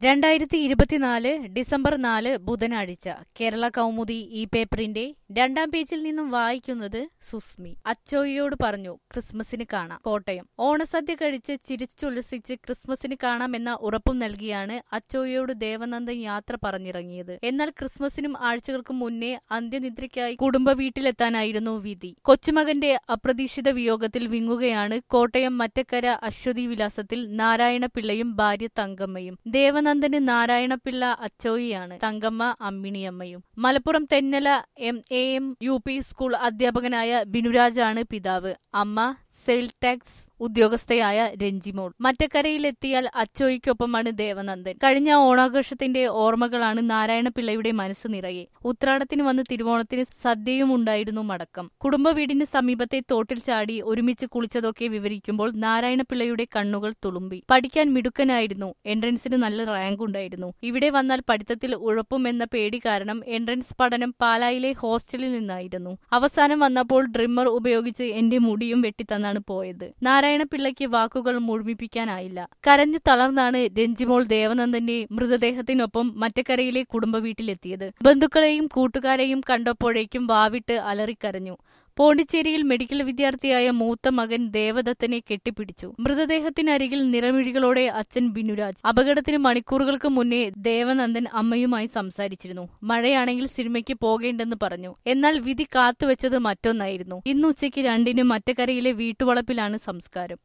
രണ്ടായിരത്തി ഇരുപത്തിനാല് ഡിസംബർ നാല് ബുധനാഴ്ച കേരള കൗമുദി ഈ പേപ്പറിന്റെ രണ്ടാം പേജിൽ നിന്നും വായിക്കുന്നത് സുസ്മി അച്ചോയിയോട് പറഞ്ഞു ക്രിസ്മസിന് കാണാം കോട്ടയം ഓണസദ്യ കഴിച്ച് ചിരിച്ചുല്ലസിച്ച് ക്രിസ്മസിന് കാണാമെന്ന ഉറപ്പും നൽകിയാണ് അച്ചോയിയോട് ദേവനന്ദൻ യാത്ര പറഞ്ഞിറങ്ങിയത് എന്നാൽ ക്രിസ്മസിനും ആഴ്ചകൾക്കും മുന്നേ അന്ത്യനിദ്രയ്ക്കായി കുടുംബ വീട്ടിലെത്താനായിരുന്നു വിധി കൊച്ചുമകന്റെ അപ്രതീക്ഷിത വിയോഗത്തിൽ വിങ്ങുകയാണ് കോട്ടയം മറ്റക്കര അശ്വതി വിലാസത്തിൽ നാരായണ പിള്ളയും ഭാര്യ തങ്കമ്മയും ദേവനന്ദന് നാരായണപിള്ള അച്ചോയിയാണ് തങ്കമ്മ അമ്മിണിയമ്മയും Malappuram Thennala M A M U P school അധ്യാപകനായ ബിനുരാജാണ് പിതാവ് അമ്മ സെയിൽ ടാക്സ് ഉദ്യോഗസ്ഥയായ രഞ്ജിമോൾ മറ്റക്കരയിലെത്തിയാൽ അച്ചോയ്ക്കൊപ്പമാണ് ദേവനന്ദൻ കഴിഞ്ഞ ഓണാഘോഷത്തിന്റെ ഓർമ്മകളാണ് നാരായണപിള്ളയുടെ മനസ്സ് നിറയെ ഉത്രാടത്തിന് വന്ന് തിരുവോണത്തിന് സദ്യയും ഉണ്ടായിരുന്നു മടക്കം കുടുംബ വീടിന് സമീപത്തെ തോട്ടിൽ ചാടി ഒരുമിച്ച് കുളിച്ചതൊക്കെ വിവരിക്കുമ്പോൾ നാരായണപിള്ളയുടെ കണ്ണുകൾ തുളുമ്പി പഠിക്കാൻ മിടുക്കനായിരുന്നു എൻട്രൻസിന് നല്ല റാങ്ക് ഉണ്ടായിരുന്നു ഇവിടെ വന്നാൽ പഠിത്തത്തിൽ ഉഴപ്പുമെന്ന പേടി കാരണം എൻട്രൻസ് പഠനം പാലായിലെ ഹോസ്റ്റലിൽ നിന്നായിരുന്നു അവസാനം വന്നപ്പോൾ ഡ്രിമ്മർ ഉപയോഗിച്ച് എന്റെ മുടിയും വെട്ടിത്തന്നാണ് പോയത് നാരായണപിള്ളയ്ക്ക് വാക്കുകൾ മുഴുമിപ്പിക്കാനായില്ല കരഞ്ഞു തളർന്നാണ് രഞ്ജിമോൾ ദേവനന്ദന്റെ മൃതദേഹത്തിനൊപ്പം മറ്റക്കരയിലെ കുടുംബ വീട്ടിലെത്തിയത് ബന്ധുക്കളെയും കൂട്ടുകാരെയും കണ്ടപ്പോഴേക്കും വാവിട്ട് അലറിക്കരഞ്ഞു പോണ്ടിച്ചേരിയിൽ മെഡിക്കൽ വിദ്യാർത്ഥിയായ മൂത്ത മകൻ ദേവദത്തനെ കെട്ടിപ്പിടിച്ചു മൃതദേഹത്തിനരികിൽ നിറമിഴികളോടെ അച്ഛൻ ബിനുരാജ് അപകടത്തിന് മണിക്കൂറുകൾക്ക് മുന്നേ ദേവനന്ദൻ അമ്മയുമായി സംസാരിച്ചിരുന്നു മഴയാണെങ്കിൽ സിനിമയ്ക്ക് പോകേണ്ടെന്ന് പറഞ്ഞു എന്നാൽ വിധി കാത്തുവെച്ചത് മറ്റൊന്നായിരുന്നു ഇന്ന് ഉച്ചയ്ക്ക് രണ്ടിന് മറ്റക്കരയിലെ വീട്ടുവളപ്പിലാണ് സംസ്കാരം